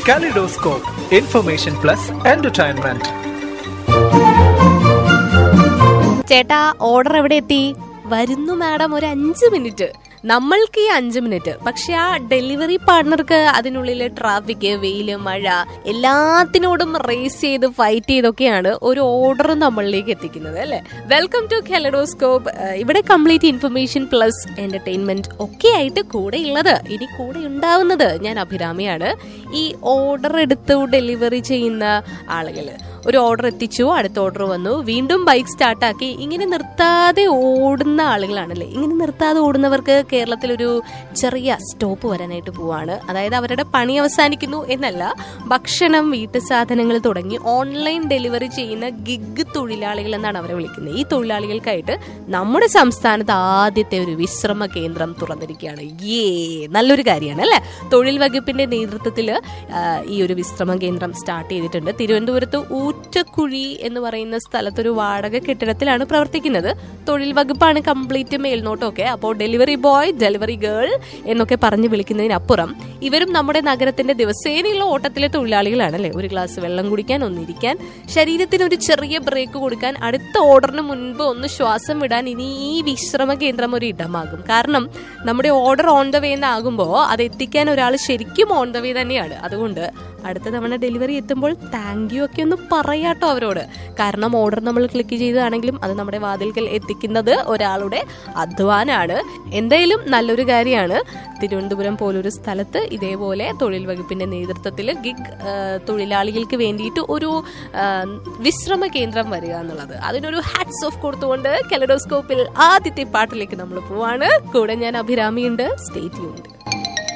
Kaleidoscope, information plus entertainment. ചേട്ടാ order എവിടെ എത്തി വരുന്നു മാഡം ഒരു അഞ്ച് മിനിറ്റ് നമ്മൾക്ക് ഈ അഞ്ച് മിനിറ്റ് പക്ഷെ ആ ഡെലിവറി പാർട്ണർക്ക് അതിനുള്ളിൽ ട്രാഫിക് വെയില് മഴ എല്ലാത്തിനോടും റേസ് ചെയ്ത് ഫൈറ്റ് ചെയ്തൊക്കെയാണ് ഒരു ഓർഡർ നമ്മളിലേക്ക് എത്തിക്കുന്നത് അല്ലെ വെൽക്കം ടു കെലഡോസ്കോപ്പ് ഇവിടെ കംപ്ലീറ്റ് ഇൻഫർമേഷൻ പ്ലസ് എന്റർടൈൻമെന്റ് ഒക്കെ ആയിട്ട് കൂടെ ഉള്ളത് ഇനി കൂടെ ഉണ്ടാവുന്നത് ഞാൻ അഭിരാമിയാണ് ഈ ഓർഡർ എടുത്ത് ഡെലിവറി ചെയ്യുന്ന ആളുകള് ഒരു ഓർഡർ എത്തിച്ചു അടുത്ത ഓർഡർ വന്നു വീണ്ടും ബൈക്ക് സ്റ്റാർട്ടാക്കി ഇങ്ങനെ നിർത്താതെ ഓടുന്ന ആളുകളാണല്ലേ ഇങ്ങനെ നിർത്താതെ ഓടുന്നവർക്ക് കേരളത്തിൽ ഒരു ചെറിയ സ്റ്റോപ്പ് വരാനായിട്ട് പോവാണ് അതായത് അവരുടെ പണി അവസാനിക്കുന്നു എന്നല്ല ഭക്ഷണം വീട്ടു സാധനങ്ങൾ തുടങ്ങി ഓൺലൈൻ ഡെലിവറി ചെയ്യുന്ന ഗിഗ് തൊഴിലാളികൾ എന്നാണ് അവരെ വിളിക്കുന്നത് ഈ തൊഴിലാളികൾക്കായിട്ട് നമ്മുടെ സംസ്ഥാനത്ത് ആദ്യത്തെ ഒരു വിശ്രമ കേന്ദ്രം തുറന്നിരിക്കുകയാണ് ഏ നല്ലൊരു കാര്യമാണ് അല്ലെ തൊഴിൽ വകുപ്പിന്റെ നേതൃത്വത്തിൽ ഈ ഒരു വിശ്രമ കേന്ദ്രം സ്റ്റാർട്ട് ചെയ്തിട്ടുണ്ട് തിരുവനന്തപുരത്ത് ഊറ്റക്കുഴി എന്ന് പറയുന്ന സ്ഥലത്തൊരു വാടക കെട്ടിടത്തിലാണ് പ്രവർത്തിക്കുന്നത് തൊഴിൽ വകുപ്പാണ് കംപ്ലീറ്റ് മേൽനോട്ടമൊക്കെ അപ്പോൾ ഡെലിവറി ബോയ് ഡെലിവറി ഗേൾ എന്നൊക്കെ പറഞ്ഞ് വിളിക്കുന്നതിനപ്പുറം ഇവരും നമ്മുടെ നഗരത്തിന്റെ ദിവസേനയുള്ള ഓട്ടത്തിലെ തൊഴിലാളികളാണ് അല്ലെ ഒരു ഗ്ലാസ് വെള്ളം കുടിക്കാൻ ഒന്നിരിക്കാൻ ശരീരത്തിന് ഒരു ചെറിയ ബ്രേക്ക് കൊടുക്കാൻ അടുത്ത ഓർഡറിന് മുൻപ് ഒന്ന് ശ്വാസം വിടാൻ ഇനി ഈ വിശ്രമ കേന്ദ്രം ഒരു ഇടമാകും കാരണം നമ്മുടെ ഓർഡർ ഓൺ ദ വേ എന്നാകുമ്പോൾ അത് എത്തിക്കാൻ ഒരാൾ ശരിക്കും ഓൺ ദ വേ തന്നെയാണ് അതുകൊണ്ട് അടുത്ത തവണ ഡെലിവറി എത്തുമ്പോൾ താങ്ക് യു ഒക്കെ ഒന്ന് പറയാട്ടോ അവരോട് കാരണം ഓർഡർ നമ്മൾ ക്ലിക്ക് ചെയ്തതാണെങ്കിലും അത് നമ്മുടെ വാതിൽക്കൽ എത്തിക്കുന്നത് ഒരാളുടെ അധ്വാനാണ് എന്തായാലും നല്ലൊരു കാര്യമാണ് തിരുവനന്തപുരം പോലൊരു സ്ഥലത്ത് ഇതേപോലെ തൊഴിൽ വകുപ്പിന്റെ നേതൃത്വത്തിൽ ഗിഗ് ആ, തൊഴിലാളികൾക്ക് വേണ്ടിയിട്ട് ഒരു ആ, വിശ്രമ കേന്ദ്രം വരിക എന്നുള്ളത് അതിനൊരു ഹാറ്റ്സ് ഓഫ് കൊടുത്തുകൊണ്ട് കെലഡോസ്കോപ്പിൽ ആദ്യത്തെ പാട്ടിലേക്ക് നമ്മൾ പോവാണ് കൂടെ ഞാൻ അഭിരാമിയുണ്ട് സ്റ്റേറ്റ് ഉണ്ട്